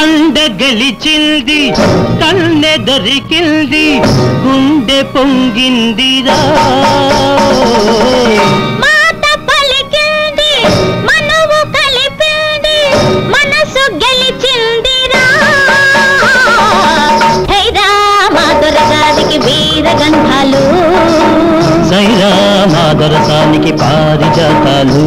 కండ గెలిచింది కన్నె దొరికింది గుండె పొంగిందిరా మాట పలికింది మనువు కలిపింది మనసు గెలిచిందిరా హైరా మా దొరగారికి వీర గంధాలు సైరా మా దొరసానికి పారిజాతాలు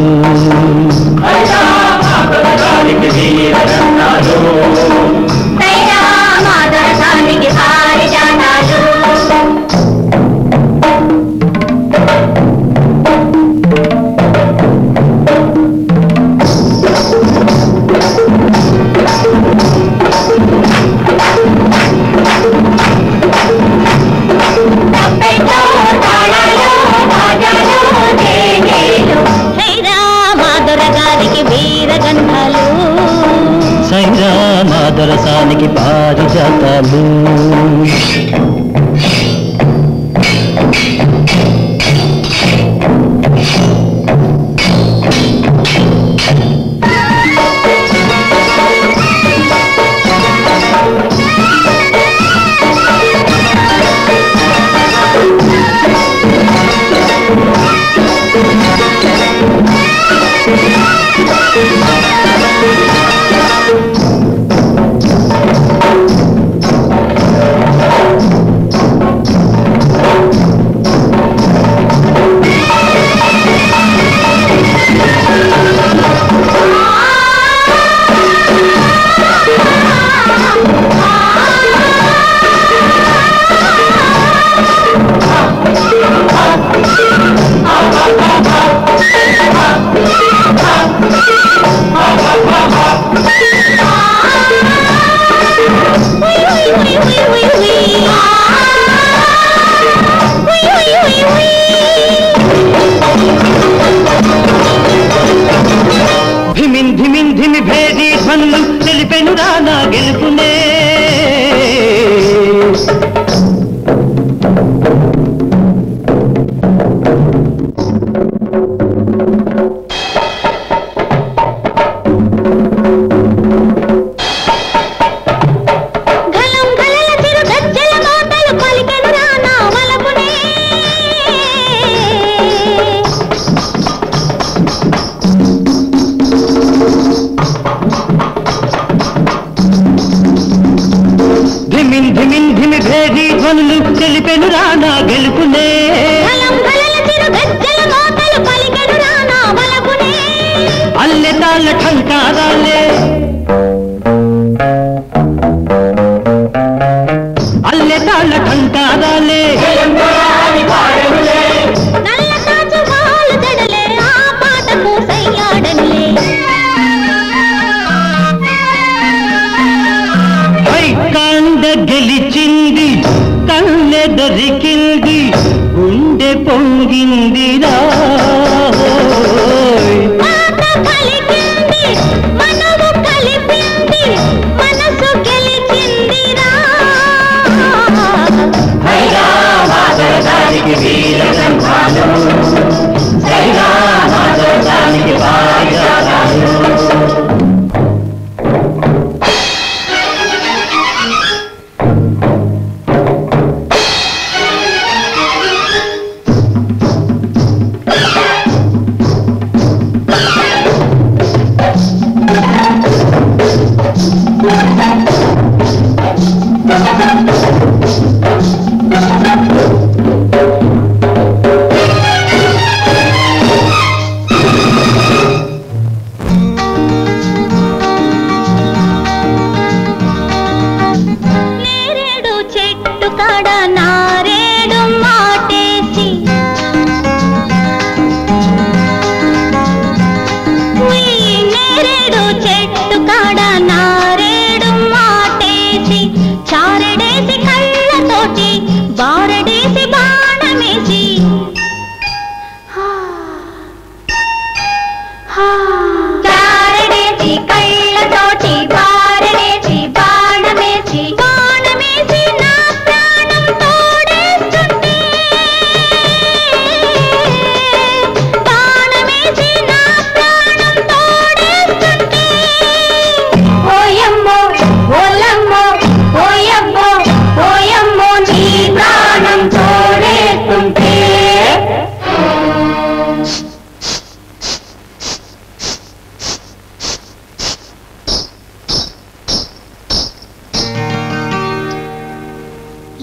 హైరా మా దొరగారికి పారిజాతాలు హైరా మా దొరగారికి వీర గంధాలు సైరా మా దొరసానికి పారిజాతాలు ధిమిన్ ధిమిన్ ధిమి భేది ధ్వనులు తెలిపెను రానా గెలుపునే గలం గలల చిరు గజ్జల మోతలు పలికెను రానా వలపునే ధిమిన్ ధిమిన్ ధిమి భేది ధ్వనులు తెలిపెను రానా గెలుపునే గలం గలల చిరు గజ్జల మోతలు పలికెను రానా వలపునే అల్లె తాళ్ళ ఠంకారాలే అల్లె తాళ్ళ ఠంకారాలే నల్ల తాచు వాలు జడలే ఆ పాటకు సయ్యాడనులే పై కాండ గెలిచింది కన్నె దొరికింది గుండె పొంగిందిరా మాట పలికింది మనవు కలిపింది మనసు గెలిచిందిరా ఆ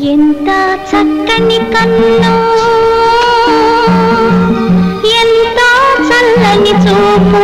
ఎంత చక్కని కన్ను ఎంత చల్లని చూపు